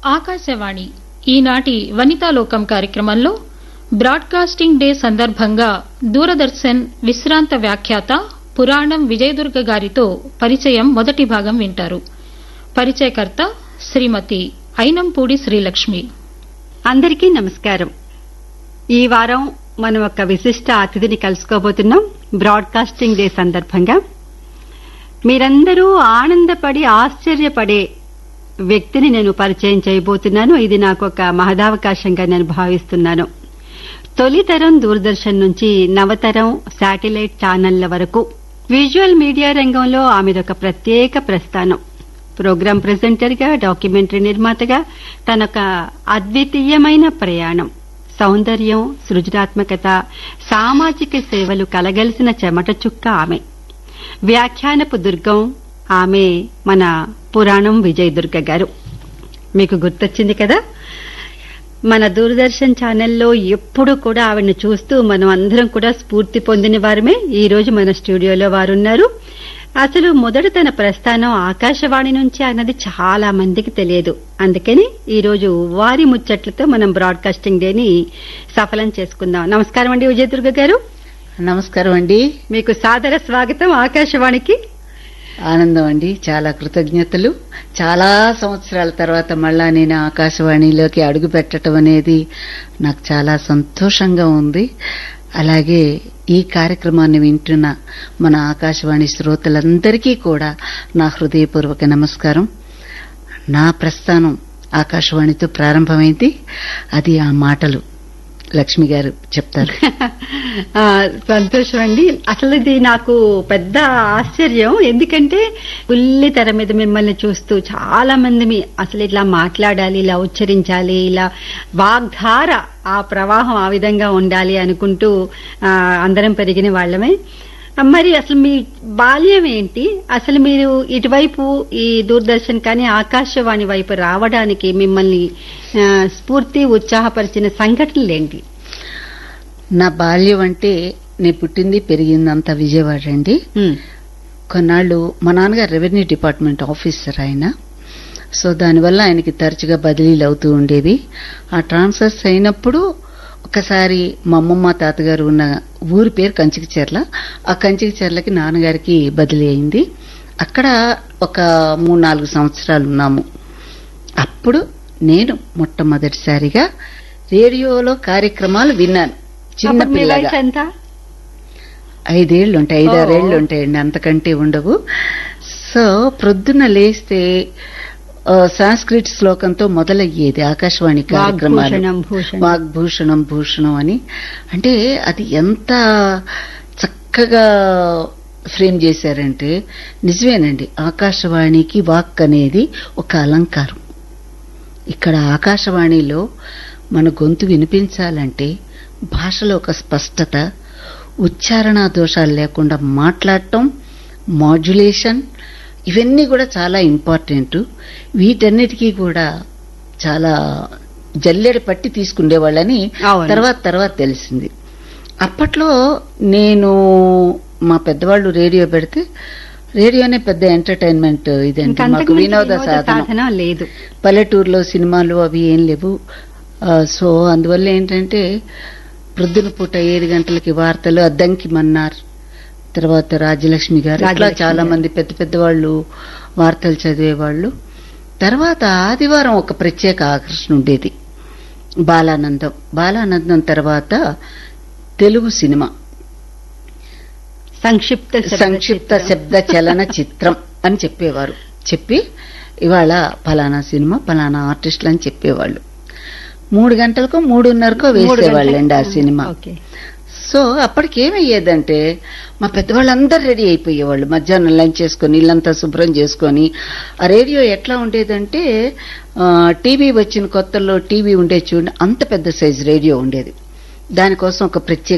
ఆకాశవాణి ఈనాటి వనితాలోకం కార్యక్రమంలో broadcasting day సందర్భంగా దూరదర్శన్ విశ్రాంత వ్యాఖ్యాత పురాణం విజయదుర్గ గారితో పరిచయం మొదటి భాగం వింటారు పరిచయకర్త శ్రీమతి అయినంపూడి శ్రీలక్ష్మి అందరికీ నమస్కారం ఈ వారం మనం ఒక విశిష్ట అతిథిని కలుసుకోబోతున్నాం బ్రాడ్కాస్టింగ్ డే సందర్భంగా మీరందరూ ఆనందపడి ఆశ్చర్యపడే వ్యక్తిని నేను పరిచయం చేయబోతున్నాను ఇది నాకు ఒక మహదావకాశంగా నేను భావిస్తున్నాను తొలితరం దూరదర్శన్ నుంచి నవతరం శాటిలైట్ ఛానళ్ల వరకు విజువల్ మీడియా రంగంలో ఆమెదొక ప్రత్యేక ప్రస్థానం ప్రోగ్రాం ప్రెజెంటర్ గా డాక్యుమెంటరీ నిర్మాతగా తనొక అద్వితీయమైన ప్రయాణం సౌందర్యం సృజనాత్మకత సామాజిక సేవలు కలగలిసిన చెమట చుక్క ఆమె వ్యాఖ్యానపు దుర్గం ఆమె మన పురాణం విజయ్ దుర్గ గారు మీకు గుర్తొచ్చింది కదా మన దూరదర్శన్ ఛానల్లో ఎప్పుడు కూడా ఆవిడని చూస్తూ మనం అందరం కూడా స్ఫూర్తి పొందిన వారమే ఈ రోజు మన స్టూడియోలో వారున్నారు అసలు మొదట తన ప్రస్థానం ఆకాశవాణి నుంచి అన్నది చాలా మందికి తెలియదు అందుకని ఈ రోజు వారి ముచ్చట్లతో మనం బ్రాడ్కాస్టింగ్ డేని సఫలం చేసుకుందాం నమస్కారం అండి విజయదుర్గ గారు నమస్కారం అండి మీకు సాదర స్వాగతం ఆకాశవాణికి ఆనందం అండి చాలా కృతజ్ఞతలు చాలా సంవత్సరాల తర్వాత మళ్ళా నేను ఆకాశవాణిలోకి అడుగు పెట్టడం అనేది నాకు చాలా సంతోషంగా ఉంది అలాగే ఈ కార్యక్రమాన్ని వింటున్న మన ఆకాశవాణి శ్రోతలందరికీ కూడా నా హృదయపూర్వక నమస్కారం నా ప్రస్థానం ఆకాశవాణితో ప్రారంభమైంది అది ఆ మాటలు లక్ష్మి గారు చెప్తారు ఆ, సంతోషం అండి అసలు ఇది నాకు పెద్ద ఆశ్చర్యం ఎందుకంటే ఉల్లి తెర మీద మిమ్మల్ని చూస్తూ చాలా మంది మీ అసలు ఇట్లా మాట్లాడాలి ఇలా ఉచ్చరించాలి ఇలా వాగ్ధార ఆ ప్రవాహం ఆ విధంగా ఉండాలి అనుకుంటూ ఆ, అందరం పెరిగిన వాళ్ళమే మరి అసలు మీ బాల్యం ఏంటి అసలు మీరు ఇటువైపు ఈ దూరదర్శన్ కానీ ఆకాశవాణి వైపు రావడానికి మిమ్మల్ని ఆ, స్ఫూర్తి ఉత్సాహపరిచిన సంఘటనలు ఏంటి నా బాల్యం అంటే నేను పుట్టింది పెరిగిందంతా విజయవాడ అండి కొన్నాళ్ళు మా నాన్నగారు రెవెన్యూ డిపార్ట్మెంట్ ఆఫీసర్ ఆయన సో దానివల్ల ఆయనకి తరచుగా బదిలీలు అవుతూ ఉండేవి ఆ ట్రాన్స్ఫర్స్ అయినప్పుడు ఒకసారి మా అమ్మమ్మ తాతగారు ఉన్న ఊరి పేరు కంచికిచెర్ల ఆ కంచికిచెర్లకి నాన్నగారికి బదిలీ అయింది అక్కడ ఒక మూడు నాలుగు సంవత్సరాలు ఉన్నాము అప్పుడు నేను మొట్టమొదటిసారిగా రేడియోలో కార్యక్రమాలు విన్నాను చిన్న అప్పుడు మీ పిల్లగా వయసు ఎంత ఐదేళ్లు ఉంటాయి ఐదారేళ్లు ఓ. ఉంటాయండి అంతకంటే ఉండవు సో ప్రొద్దున లేస్తే ఆ, సాంస్క్రిట్ శ్లోకంతో మొదలయ్యేది ఆకాశవాణి కార్యక్రమాలు వాగ్భూషణం భూషణం వాగ్భూషణం భూషణం అని అంటే అది ఎంత చక్కగా ఫ్రేమ్ చేశారంటే నిజమేనండి ఆకాశవాణికి వాక్ అనేది ఒక అలంకారం ఇక్కడ ఆకాశవాణిలో మన గొంతు వినిపించాలంటే భాషలో ఒక స్పష్టత ఉచ్చారణ దోషాలు లేకుండా మాట్లాడటం మాడ్యులేషన్ ఇవన్నీ కూడా చాలా ఇంపార్టెంట్ వీటన్నిటికీ కూడా చాలా జల్లెడ పట్టి తీసుకునేవాళ్ళని అవును. తర్వాత తర్వాత తెలిసింది అప్పట్లో నేను మా పెద్దవాళ్ళు రేడియో పెడితే రేడియోనే పెద్ద ఎంటర్టైన్మెంట్ ఇదండి ఇంకంతకు మాకు మించి వినోద వినోద సాధనం సాధనం లేదు పల్లెటూరులో సినిమాలు అవి ఏం లేవు ఆ, సో అందువల్ల ఏంటంటే ప్రొద్దున పూట ఏడు గంటలకి వార్తలు అద్దంకి మన్నార్ తర్వాత రాజ్యలక్ష్మి గారు ఇట్లా రాజ్యలక్ష్మి చాలా గారు. మంది పెద్ద పెద్ద వాళ్ళు వార్తలు చదివేవాళ్ళు తర్వాత ఆదివారం ఒక ప్రత్యేక ఆకర్షణ ఉండేది బాలానందం బాలానందం తర్వాత తెలుగు సినిమా సంక్షిప్త శబ్ద సంక్షిప్త చిత్రం. శబ్ద చలన చిత్రం అని చెప్పేవారు చెప్పి ఇవాళ ఫలానా సినిమా ఫలానా ఆర్టిస్టులు అని చెప్పేవాళ్ళు మూడు గంటలకో మూడున్నరకో మూడు వేసేవాళ్ళండి ఆ గంటలకు. Cinema okay. సో అప్పటికి ఏమయ్యేదంటే మా పెద్దవాళ్ళందరూ రెడీ అయిపోయేవాళ్ళు మధ్యాహ్నం లంచ్ చేసుకొని ఇల్లంతా శుభ్రం చేసుకొని ఆ రేడియో ఎట్లా ఉండేదంటే ఆ, టీవీ వచ్చిన కొత్తలో టీవీ ఉండేది చూడండి అంత పెద్ద సైజు రేడియో ఉండేది దానికోసం ఒక ప్రత్యేక